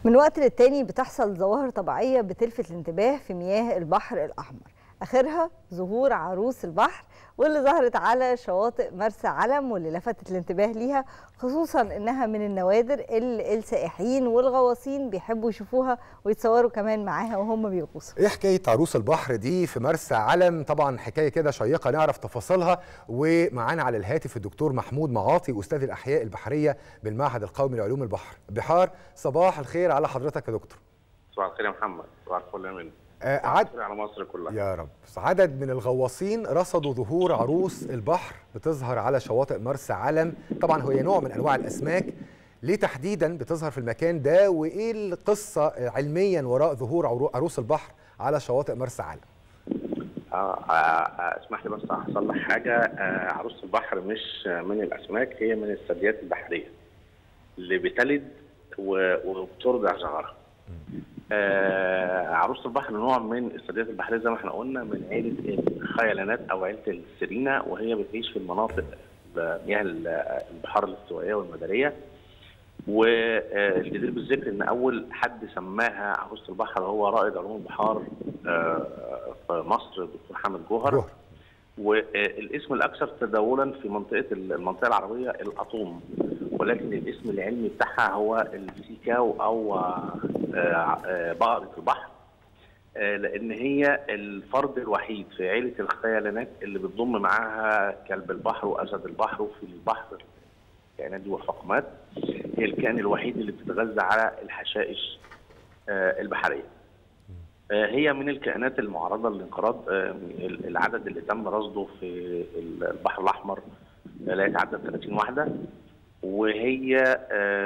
من وقت للتاني بتحصل ظواهر طبيعية بتلفت الانتباه في مياه البحر الأحمر آخرها ظهور عروس البحر واللي ظهرت على شواطئ مرسى علم واللي لفتت الانتباه ليها خصوصا انها من النوادر اللي السائحين والغواصين بيحبوا يشوفوها ويتصوروا كمان معاها وهم بيغوصوا ايه حكايه عروس البحر دي في مرسى علم طبعا حكايه كده شيقه نعرف تفاصيلها ومعانا على الهاتف الدكتور محمود معاطي استاذ الاحياء البحريه بالمعهد القومي لعلوم البحر بحار صباح الخير على حضرتك يا دكتور صباح الخير يا محمد صباح الفل يا منى آه عد... على مصر كلها يا رب عدد من الغواصين رصدوا ظهور عروس البحر بتظهر على شواطئ مرسى علم طبعا هي نوع من انواع الاسماك ليه تحديدا بتظهر في المكان ده وايه القصه علميا وراء ظهور عروس البحر على شواطئ مرسى علم آه آه اسمح لي بس هصلح حاجه آه عروس البحر مش من الاسماك هي من الثدييات البحريه اللي بتلد وبترضع صغارها آه عروس البحر نوع من الثدييات البحريه زي ما احنا قلنا من عيله الخيلانات او عيله السرينا وهي بتعيش في المناطق مياه البحار الاستوائيه والمداريه والجدير بالذكر ان اول حد سماها عروس البحر هو رائد علوم البحار آه في مصر الدكتور حامد جوهر جوهر والاسم الاكثر تداولا في منطقه المنطقه العربيه الاطوم ولكن الاسم العلمي بتاعها هو السيكاو او بقره البحر لان هي الفرد الوحيد في عيله الخيلانات اللي بتضم معاها كلب البحر واسد البحر وفي البحر الكائنات دي والفقمات هي الكائن الوحيد اللي بتتغذى على الحشائش البحريه هي من الكائنات المعرضه للانقراض العدد اللي تم رصده في البحر الاحمر لا يتعدى 30 وحده وهي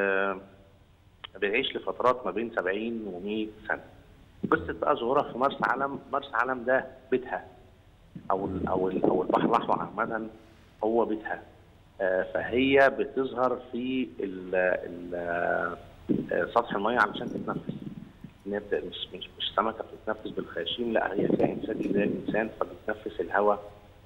بتعيش لفترات ما بين 70 و100 سنه. قصه بقى ظهورها في مرسى علم، مرسى علم ده بيتها او او او البحر الاحمر عامه هو بيتها. فهي بتظهر في ال ال سطح الميه علشان تتنفس. ان مش مش مش سمكه بتتنفس بالخياشيم لا هي كائن ثدي زي الانسان فبتتنفس الهواء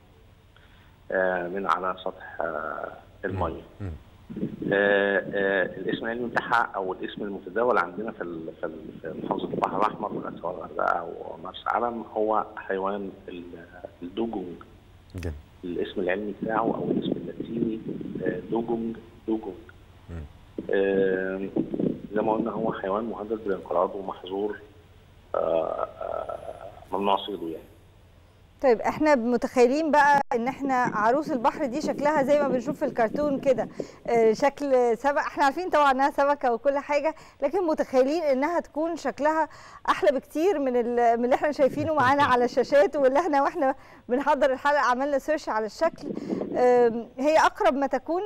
من على سطح الميه. آه آه الاسم العلمي بتاعها او الاسم المتداول عندنا في في محافظه البحر الاحمر سواء الغردقه او مرسى علم هو حيوان الدوجونج جميل. الاسم العلمي بتاعه او الاسم اللاتيني دوجونج دوجونج آه زي ما قلنا هو حيوان مهدد بالانقراض ومحظور ممنوع صيده يعني طيب احنا متخيلين بقى ان احنا عروس البحر دي شكلها زي ما بنشوف في الكرتون كده اه شكل سمك احنا عارفين طبعا انها سمكه وكل حاجه لكن متخيلين انها تكون شكلها احلى بكتير من من اللي احنا شايفينه معانا على الشاشات واللي احنا واحنا بنحضر الحلقه عملنا سيرش على الشكل اه هي اقرب ما تكون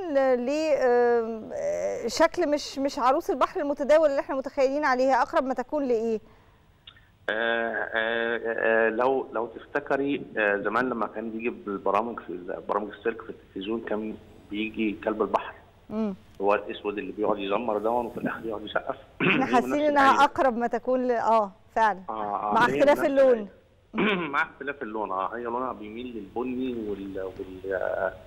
لشكل مش مش عروس البحر المتداول اللي احنا متخيلين عليها اقرب ما تكون لايه آه آه آه لو لو تفتكري زمان لما كان بيجي بالبرامج في برامج السيرك في التلفزيون كان بيجي كلب البحر مم. هو الاسود اللي بيقعد يزمر ده وفي الاخر يقعد يسقف احنا حاسين انها اقرب ما تكون ل... اه فعلا آه مع اختلاف اللون مع اختلاف اللون اه هي لونها بيميل للبني وال وال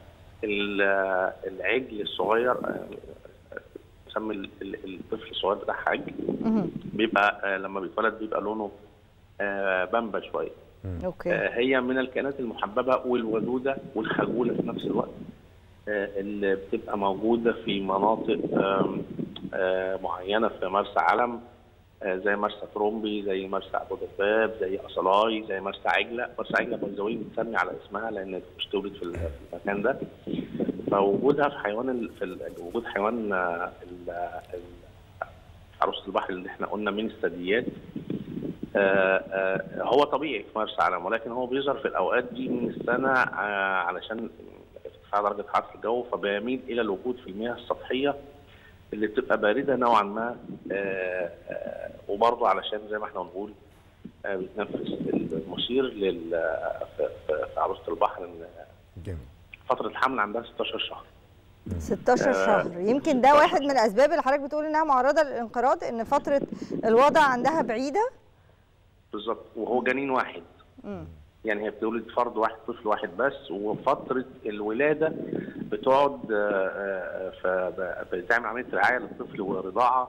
العجل الصغير نسمي الطفل الصغير بتاعها عجل بيبقى لما بيتولد بيبقى لونه بامبا شويه اوكي هي من الكائنات المحببه والودوده والخجوله في نفس الوقت اللي بتبقى موجوده في مناطق معينه في مرسى علم زي مرسى ترومبي زي مرسى ابو دباب زي اصلاي زي مرسى عجله مرسى عجله بنزوي بتسمي على اسمها لان مش تولد في المكان ده فوجودها في حيوان في وجود حيوان عروس البحر اللي احنا قلنا من الثدييات هو طبيعي في مرسى علم ولكن هو بيظهر في الاوقات دي من السنه علشان ارتفاع درجه حراره الجو فبيميل الى الوجود في المياه السطحيه اللي بتبقى بارده نوعا ما وبرضه علشان زي ما احنا بنقول بتنفس المثير لل في عروسه البحر جميل فتره الحمل عندها 16 شهر 16 شهر يمكن ده واحد من الاسباب اللي حضرتك بتقول انها معرضه للانقراض ان فتره الوضع عندها بعيده بالظبط وهو جنين واحد مم. يعني هي بتولد فرد واحد طفل واحد بس وفتره الولاده بتقعد بتعمل عمليه رعايه للطفل ورضاعه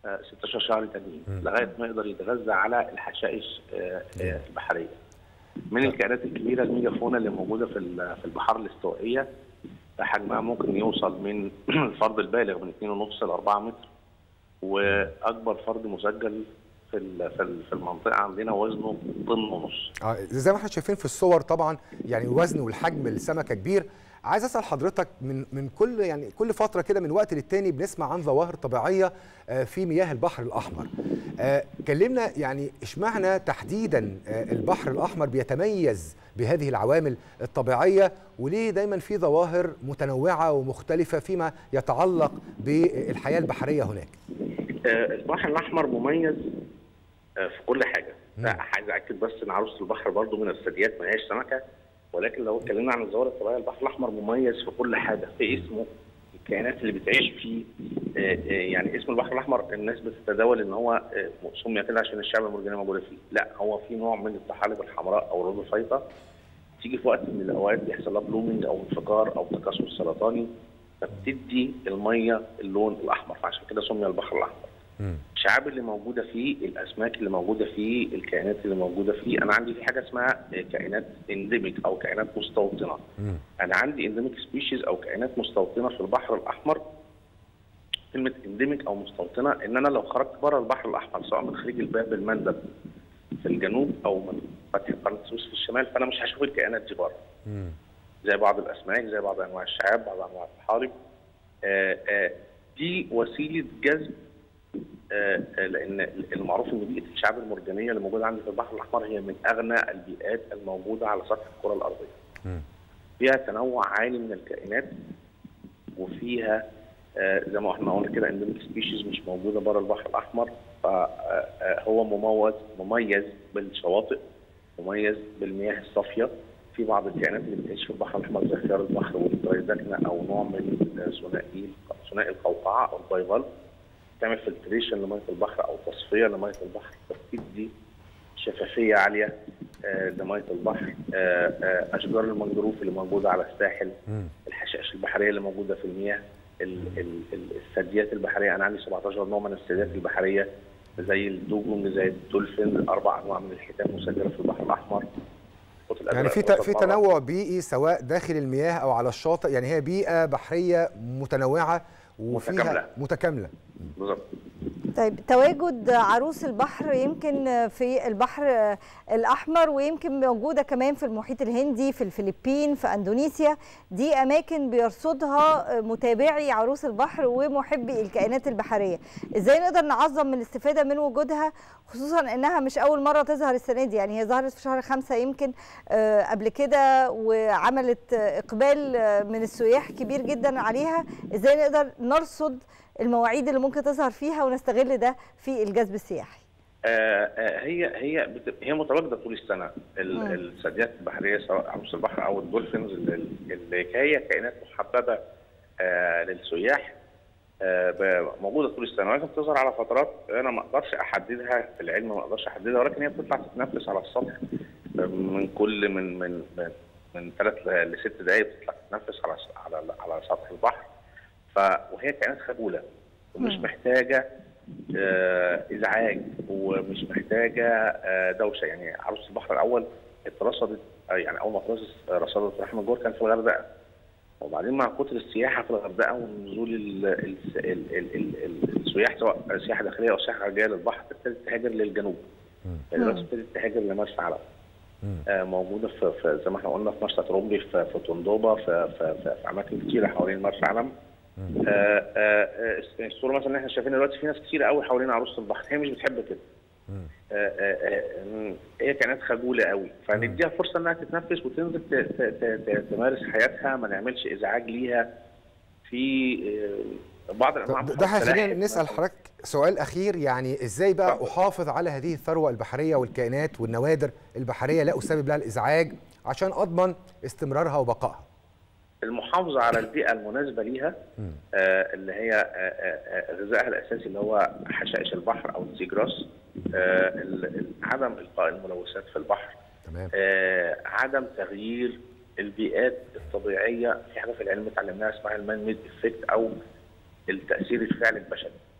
آه، 16 شهر تانيين لغايه ما يقدر يتغذى على الحشائش آه، آه، البحريه. من الكائنات الكبيره الميجافونا اللي موجوده في ال- في البحار الاستوائيه حجمها ممكن يوصل من الفرد البالغ من 2.5 ل 4 متر واكبر فرد مسجل في ال- في ال- في المنطقه عندنا وزنه طن ونص. آه، زي ما احنا شايفين في الصور طبعا يعني الوزن والحجم السمكه كبير عايز اسال حضرتك من من كل يعني كل فتره كده من وقت للتاني بنسمع عن ظواهر طبيعيه آه، في مياه البحر الاحمر آه، كلمنا يعني اشمعنى تحديدا آه، البحر الاحمر بيتميز بهذه العوامل الطبيعيه وليه دايما في ظواهر متنوعه ومختلفه فيما يتعلق بالحياه البحريه هناك آه، البحر الاحمر مميز آه، في كل حاجه لا عايز اكد بس ان عروسه البحر برضو من الثدييات ما هياش سمكه ولكن لو اتكلمنا عن الظواهر الطبيعيه البحر الاحمر مميز في كل حاجه في اسمه الكائنات اللي بتعيش فيه آه، آه، يعني اسم البحر الاحمر الناس بتتداول ان هو آه، سمي كده عشان الشعب المرجانيه موجوده فيه لا هو في نوع من الطحالب الحمراء او الرودوفايتا تيجي في وقت من الاوقات بيحصل لها بلومنج او انفجار او تكاثر سرطاني فبتدي الميه اللون الاحمر فعشان كده سمي البحر الاحمر الشعاب اللي موجوده فيه الاسماك اللي موجوده فيه الكائنات اللي موجوده فيه انا عندي في حاجه اسمها كائنات انديميك او كائنات مستوطنه انا عندي انديميك سبيشيز او كائنات مستوطنه في البحر الاحمر كلمه انديميك او مستوطنه ان انا لو خرجت بره البحر الاحمر سواء من خليج الباب المندب في الجنوب او من فتح قناه السويس في الشمال فانا مش هشوف الكائنات دي بره زي بعض الاسماك زي بعض انواع الشعاب بعض انواع الطحالب آه، آه، دي وسيله جذب آه، آه، لان المعروف ان بيئه الشعاب المرجانيه اللي موجوده عندي في البحر الاحمر هي من اغنى البيئات الموجوده على سطح الكره الارضيه. فيها تنوع عالي من الكائنات وفيها آه، زي ما احنا قلنا كده انديميك سبيشيز مش موجوده بره البحر الاحمر فهو مميز مميز بالشواطئ مميز بالمياه الصافيه في بعض الكائنات اللي بتعيش في البحر الاحمر زي خيار البحر والدرايدكنا او نوع من ثنائي ثنائي القوقعه او البايفال تعمل فلتريشن لميه البحر او تصفيه لميه البحر فبتدي شفافيه عاليه آه، لميه البحر آه، آه، اشجار المنجروف اللي موجوده على الساحل الحشائش البحريه اللي موجوده في المياه ال- ال- ال- الثدييات البحريه انا عندي 17 نوع من الثدييات البحريه زي الدوجونج زي الدولفين اربع انواع من الحيتان مسجله في البحر الاحمر الحوت الأزرق يعني في ت- والحوت في الأحمر. تنوع بيئي سواء داخل المياه او على الشاطئ يعني هي بيئه بحريه متنوعه وفيها متكاملة. متكامله بالظبط طيب تواجد عروس البحر يمكن في البحر الأحمر ويمكن موجودة كمان في المحيط الهندي في الفلبين في أندونيسيا دي أماكن بيرصدها متابعي عروس البحر ومحبي الكائنات البحرية إزاي نقدر نعظم من الاستفادة من وجودها خصوصا إنها مش أول مرة تظهر السنة دي يعني هي ظهرت في شهر خمسة يمكن آه، قبل كده وعملت آه، إقبال آه، من السياح كبير جدا عليها إزاي نقدر نرصد المواعيد اللي ممكن تظهر فيها ونستغل ده في الجذب السياحي آه، آه، هي هي بت- هي متواجده طول السنه ال- مم. الثدييات البحريه سواء عروس البحر او الدولفينز اللي اللي هي كائنات محببه آه، للسياح آه، ب- موجوده طول السنه ولكن بتظهر على فترات انا ما اقدرش احددها في العلم ما اقدرش احددها ولكن هي بتطلع تتنفس على السطح من كل من من من من ثلاث لست دقائق بتطلع تتنفس على على على سطح البحر ف وهي كائنات خجوله ومش مم. محتاجه آه، ازعاج ومش محتاجه آه، دوشه يعني عروس البحر الاول اترصدت آه، يعني اول ما اترصدت رصدت رحم الجور كان في الغردقه وبعدين مع كتر السياحه في الغردقه ونزول ال- ال- ال- ال- ال- السياح سواء سياحه داخليه او سياحه خارجيه للبحر ابتدت تهاجر للجنوب يعني دلوقتي ابتدت تهاجر لمرسى علم آه، موجوده في, في زي ما احنا قلنا في مرسى ترومبي في, في طندوبه في, في, في, في اماكن كتيره حوالين مرسى علم آه، آه، آه، الصوره مثلا اللي احنا شايفينها دلوقتي في ناس كتير قوي حوالين عروسه البحر هي مش بتحب كده آه، آه، آه، هي كائنات خجوله قوي فنديها فرصه انها تتنفس وتنزل ت- ت- ت- ت- تمارس حياتها ما نعملش ازعاج ليها في آه، بعض الانواع ده هيخلينا السلاحف نسال مثلاً. حضرتك سؤال اخير يعني ازاي بقى اتفضل. احافظ على هذه الثروه البحريه والكائنات والنوادر البحريه لا اسبب لها الازعاج عشان اضمن استمرارها وبقائها المحافظه على البيئه المناسبه ليها آه اللي هي آه آه آه، غذائها الاساسي اللي هو حشائش البحر او السيجراس آه ال- ال- عدم القاء الملوثات في البحر تمام آه عدم تغيير البيئات الطبيعيه في حاجه في العلم اتعلمناها اسمها المان ميد افكت او التاثير الفعلي البشري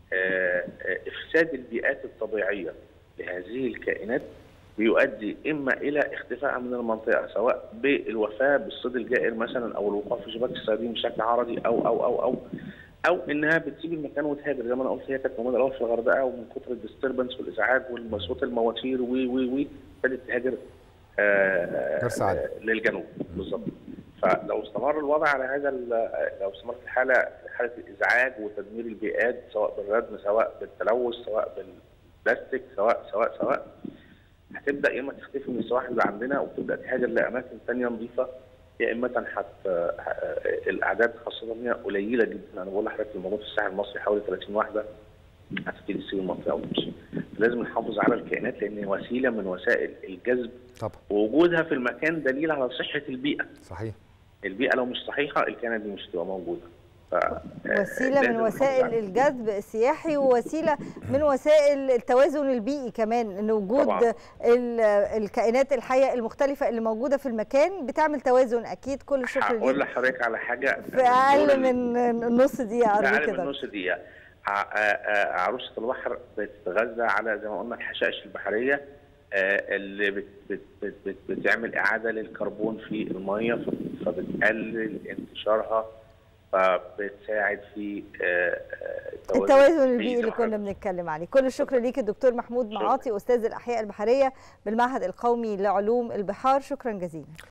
افساد البيئات الطبيعيه لهذه الكائنات بيؤدي اما الى اختفائها من المنطقه سواء بالوفاه بالصيد الجائر مثلا او الوقوع في شباك الصيادين بشكل عرضي او او او او او انها بتسيب المكان وتهاجر زي ما انا قلت هي كانت موجوده الاول في الغردقه ومن كثر الديستربنس والازعاج وصوت المواتير و و و ابتدت تهاجر آه للجنوب بالظبط فلو استمر الوضع على هذا لو استمرت الحاله حاله الازعاج وتدمير البيئات سواء بالردم سواء بالتلوث سواء بالبلاستيك سواء سواء سواء هتبدا يا اما تختفي من السواحل اللي عندنا وتبدا تهاجر لاماكن ثانيه نظيفه يا اما حت الاعداد خاصه هي قليله جدا انا بقول لحضرتك الموجود في الساحل المصري حوالي 30 وحده هتبتدي تسيب المنطقه وتمشي لازم نحافظ على الكائنات لان وسيله من وسائل الجذب طبعا ووجودها في المكان دليل على صحه البيئه صحيح البيئه لو مش صحيحه الكائنات دي مش هتبقى موجوده وسيله من وسائل الجذب السياحي ووسيله من وسائل التوازن البيئي كمان ان وجود طبعا. الكائنات الحيه المختلفه اللي موجوده في المكان بتعمل توازن اكيد كل الشكر هقول لحضرتك على حاجه في اقل من نص دقيقه في اقل من نص دقيقه عروسه البحر بتتغذى على زي ما قلنا الحشائش البحريه اللي بت بت بت بت بتعمل اعاده للكربون في الميه فبتقلل انتشارها فبتساعد في التوازن البيئي اللي كنا بنتكلم عليه كل الشكر ليك الدكتور محمود معاطي استاذ الاحياء البحريه بالمعهد القومي لعلوم البحار شكرا جزيلا